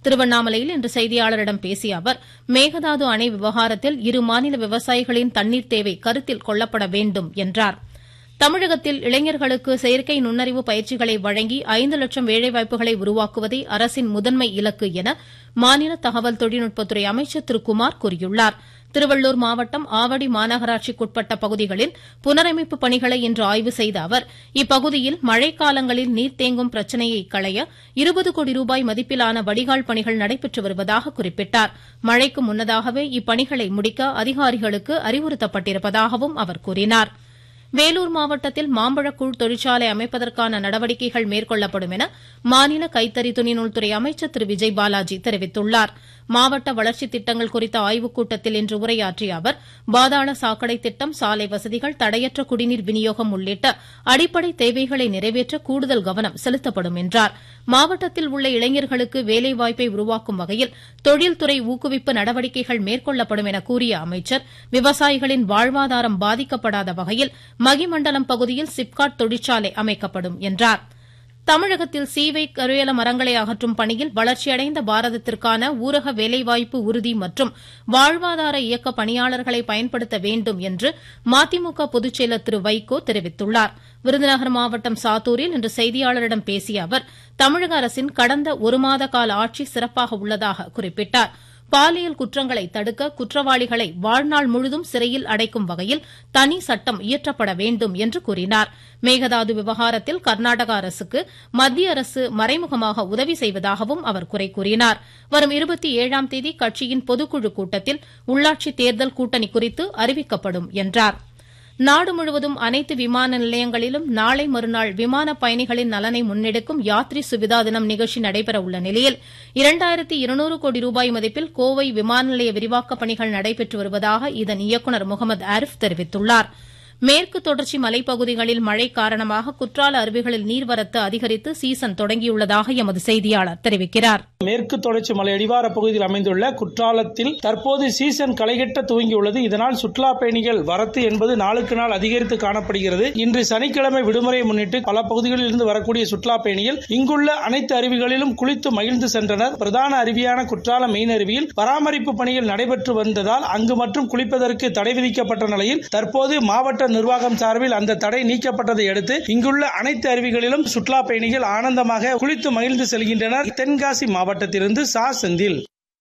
திருவண்ணாமலையில் இன்று செய்தியாளரிடம் பேசிய அவர் மேகதாது அணை விவகாரத்தில் இரு மாநில விவசாயிகளின் தண்ணீர் தேவை கருத்தில் கொள்ளப்பட வேண்டும் என்றார் தமிழகத்தில் இளைஞர்களுக்கு செயற்கை நுண்ணறிவு பயிற்சிகளை வழங்கி ஐந்து லட்சம் வேலைவாய்ப்புகளை உருவாக்குவதே அரசின் முதன்மை இலக்கு என மாநில தகவல் தொழில்நுட்பத்துறை அமைச்சர் திரு குமார் கூறியுள்ளார் திருவள்ளூர் மாவட்டம் ஆவடி மாநகராட்சிக்குட்பட்ட பகுதிகளில் புனரமைப்பு பணிகளை இன்று ஆய்வு செய்த அவர் இப்பகுதியில் மழைக்காலங்களில் நீர் தேங்கும் பிரச்சினையை களைய இருபது கோடி ரூபாய் மதிப்பிலான வடிகால் பணிகள் நடைபெற்று வருவதாக குறிப்பிட்டார் மழைக்கு முன்னதாகவே இப்பணிகளை முடிக்க அதிகாரிகளுக்கு அறிவுறுத்தப்பட்டிருப்பதாகவும் அவர் கூறினார் வேலூர் மாவட்டத்தில் மாம்பழக்கூழ் தொழிற்சாலை அமைப்பதற்கான நடவடிக்கைகள் மேற்கொள்ளப்படும் என மாநில கைத்தறி துணிநூல்துறை அமைச்சர் திரு விஜய் பாலாஜி தெரிவித்துள்ளார் மாவட்ட வளர்ச்சித் திட்டங்கள் குறித்த ஆய்வுக் கூட்டத்தில் இன்று உரையாற்றிய அவர் பாதாள சாக்கடை திட்டம் சாலை வசதிகள் தடையற்ற குடிநீர் விநியோகம் உள்ளிட்ட அடிப்படை தேவைகளை நிறைவேற்ற கூடுதல் கவனம் செலுத்தப்படும் என்றார் மாவட்டத்தில் உள்ள இளைஞர்களுக்கு வேலைவாய்ப்பை உருவாக்கும் வகையில் தொழில்துறை ஊக்குவிப்பு நடவடிக்கைகள் மேற்கொள்ளப்படும் என கூறிய அமைச்சர் விவசாயிகளின் வாழ்வாதாரம் பாதிக்கப்படாத வகையில் மகிமண்டலம் பகுதியில் சிப்காட் தொழிற்சாலை அமைக்கப்படும் என்றார் தமிழகத்தில் சீவை கருவேல மரங்களை அகற்றும் பணியில் வளர்ச்சியடைந்த பாரதத்திற்கான ஊரக வேலைவாய்ப்பு உறுதி மற்றும் வாழ்வாதார இயக்க பணியாளர்களை பயன்படுத்த வேண்டும் என்று மதிமுக பொதுச்செயலர் திரு வைகோ தெரிவித்துள்ளார் விருதுநகர் மாவட்டம் சாத்தூரில் இன்று செய்தியாளரிடம் பேசிய அவர் தமிழக அரசின் கடந்த ஒரு மாத கால ஆட்சி சிறப்பாக உள்ளதாக குறிப்பிட்டார் பாலியல் குற்றங்களை தடுக்க குற்றவாளிகளை வாழ்நாள் முழுதும் சிறையில் அடைக்கும் வகையில் தனி சட்டம் இயற்றப்பட வேண்டும் என்று கூறினார் மேகதாது விவகாரத்தில் கர்நாடக அரசுக்கு மத்திய அரசு மறைமுகமாக உதவி செய்வதாகவும் அவர் குறை கூறினார் வரும் இருபத்தி ஏழாம் தேதி கட்சியின் பொதுக்குழு கூட்டத்தில் உள்ளாட்சி தேர்தல் கூட்டணி குறித்து அறிவிக்கப்படும் என்றார் நாடு முழுவதும் அனைத்து விமான நிலையங்களிலும் நாளை மறுநாள் விமான பயணிகளின் நலனை முன்னெடுக்கும் யாத்ரி சுவிதா தினம் நிகழ்ச்சி நடைபெற உள்ள நிலையில் இரண்டாயிரத்தி இருநூறு கோடி ரூபாய் மதிப்பில் கோவை விமான நிலைய விரிவாக்கப் பணிகள் நடைபெற்று வருவதாக இதன் இயக்குநர் முகமது ஆரிஃப் தெரிவித்துள்ளாா் மேற்கு தொடர்ச்சி மலைப்பகுதிகளில் மழை காரணமாக குற்றால அருவிகளில் நீர்வரத்து அதிகரித்து சீசன் தொடங்கியுள்ளதாக எமது செய்தியாளர் தெரிவிக்கிறார் மேற்கு தொடர்ச்சி மலை அடிவார பகுதியில் அமைந்துள்ள குற்றாலத்தில் தற்போது சீசன் களைகட்ட துவங்கியுள்ளது இதனால் சுற்றுலா பயணிகள் வரத்து என்பது நாளுக்கு நாள் அதிகரித்து காணப்படுகிறது இன்று சனிக்கிழமை விடுமுறையை முன்னிட்டு பல பகுதிகளில் இருந்து வரக்கூடிய சுற்றுலா பயணிகள் இங்குள்ள அனைத்து அருவிகளிலும் குளித்து மகிழ்ந்து சென்றனர் பிரதான அருவியான குற்றாலம் மெயின் அருவியில் பராமரிப்பு பணிகள் நடைபெற்று வந்ததால் அங்கு மற்றும் குளிப்பதற்கு தடை விதிக்கப்பட்ட நிலையில் தற்போது மாவட்ட நிர்வாகம் சார்பில் அந்த தடை நீக்கப்பட்டதை அடுத்து இங்குள்ள அனைத்து அருவிகளிலும் சுற்றுலா பயணிகள் ஆனந்தமாக குளித்து மகிழ்ந்து செல்கின்றனர் தென்காசி மாவட்டத்திலிருந்து சா செந்தில்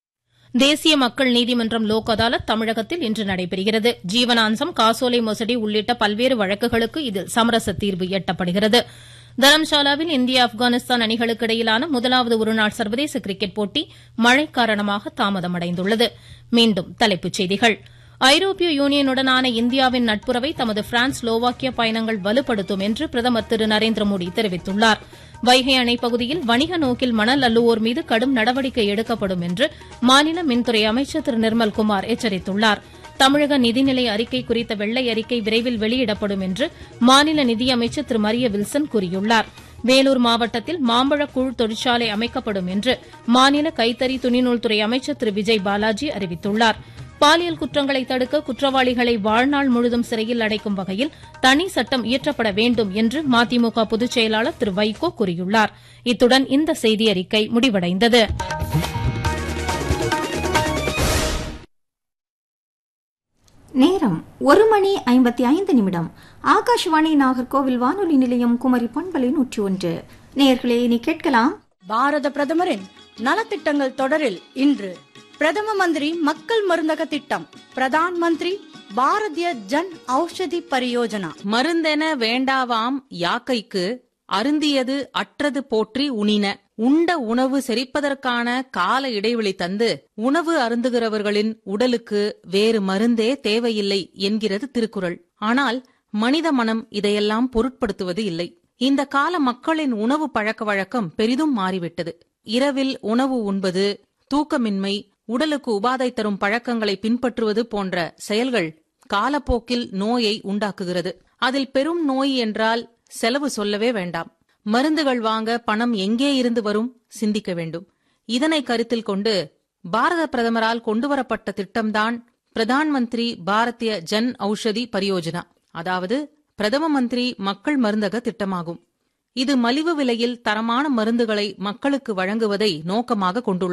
தேசிய மக்கள் நீதிமன்றம் லோக் அதாலத் தமிழகத்தில் இன்று நடைபெறுகிறது ஜீவனாம்சம் காசோலை மோசடி உள்ளிட்ட பல்வேறு வழக்குகளுக்கு இதில் சமரச தீர்வு எட்டப்படுகிறது தரம்சாலாவில் இந்தியா ஆப்கானிஸ்தான் அணிகளுக்கு இடையிலான முதலாவது ஒருநாள் சர்வதேச கிரிக்கெட் போட்டி மழை காரணமாக தாமதமடைந்துள்ளது மீண்டும் தலைப்புச் செய்திகள் ஐரோப்பிய யூனியனுடனான இந்தியாவின் நட்புறவை தமது பிரான்ஸ் ஸ்லோவாக்கியா பயணங்கள் வலுப்படுத்தும் என்று பிரதமர் திரு நரேந்திர மோடி தெரிவித்துள்ளார் வைகை அணை பகுதியில் வணிக நோக்கில் மணல் அள்ளுவோர் மீது கடும் நடவடிக்கை எடுக்கப்படும் என்று மாநில மின்துறை அமைச்சர் திரு நிர்மல்குமார் எச்சரித்துள்ளார் தமிழக நிதிநிலை அறிக்கை குறித்த வெள்ளை அறிக்கை விரைவில் வெளியிடப்படும் என்று மாநில நிதியமைச்சர் திரு மரிய வில்சன் கூறியுள்ளார் வேலூர் மாவட்டத்தில் மாம்பழக்கூழ் தொழிற்சாலை அமைக்கப்படும் என்று மாநில கைத்தறி துணிநூல்துறை அமைச்சர் திரு விஜய் பாலாஜி அறிவித்துள்ளாா் பாலியல் குற்றங்களை தடுக்க குற்றவாளிகளை வாழ்நாள் முழுதும் சிறையில் அடைக்கும் வகையில் தனி சட்டம் இயற்றப்பட வேண்டும் என்று மதிமுக பொதுச் செயலாளர் திரு வைகோ கூறியுள்ளார் இத்துடன் இந்த செய்தி அறிக்கை முடிவடைந்தது நேரம் ஒரு மணி ஐம்பத்தி ஐந்து நிமிடம் ஆகாஷவாணி நாகர்கோவில் வானொலி நிலையம் குமரி பண்பலை நூற்றி ஒன்று நேர்களே இனி கேட்கலாம் பாரத பிரதமரின் நலத்திட்டங்கள் தொடரில் இன்று பிரதம மந்திரி மக்கள் மருந்தக திட்டம் பிரதான் மந்திரி பாரதிய ஜன் ஔஷதி பரியோஜனா மருந்தென வேண்டாவாம் யாக்கைக்கு அருந்தியது அற்றது போற்றி உணின உண்ட உணவு செரிப்பதற்கான கால இடைவெளி தந்து உணவு அருந்துகிறவர்களின் உடலுக்கு வேறு மருந்தே தேவையில்லை என்கிறது திருக்குறள் ஆனால் மனித மனம் இதையெல்லாம் பொருட்படுத்துவது இல்லை இந்த கால மக்களின் உணவு பழக்க வழக்கம் பெரிதும் மாறிவிட்டது இரவில் உணவு உண்பது தூக்கமின்மை உடலுக்கு உபாதை தரும் பழக்கங்களை பின்பற்றுவது போன்ற செயல்கள் காலப்போக்கில் நோயை உண்டாக்குகிறது அதில் பெரும் நோய் என்றால் செலவு சொல்லவே வேண்டாம் மருந்துகள் வாங்க பணம் எங்கே இருந்து வரும் சிந்திக்க வேண்டும் இதனை கருத்தில் கொண்டு பாரத பிரதமரால் கொண்டுவரப்பட்ட திட்டம்தான் பிரதான் மந்திரி பாரதிய ஜன் ஔஷதி பரியோஜனா அதாவது பிரதம மந்திரி மக்கள் மருந்தக திட்டமாகும் இது மலிவு விலையில் தரமான மருந்துகளை மக்களுக்கு வழங்குவதை நோக்கமாக கொண்டுள்ளது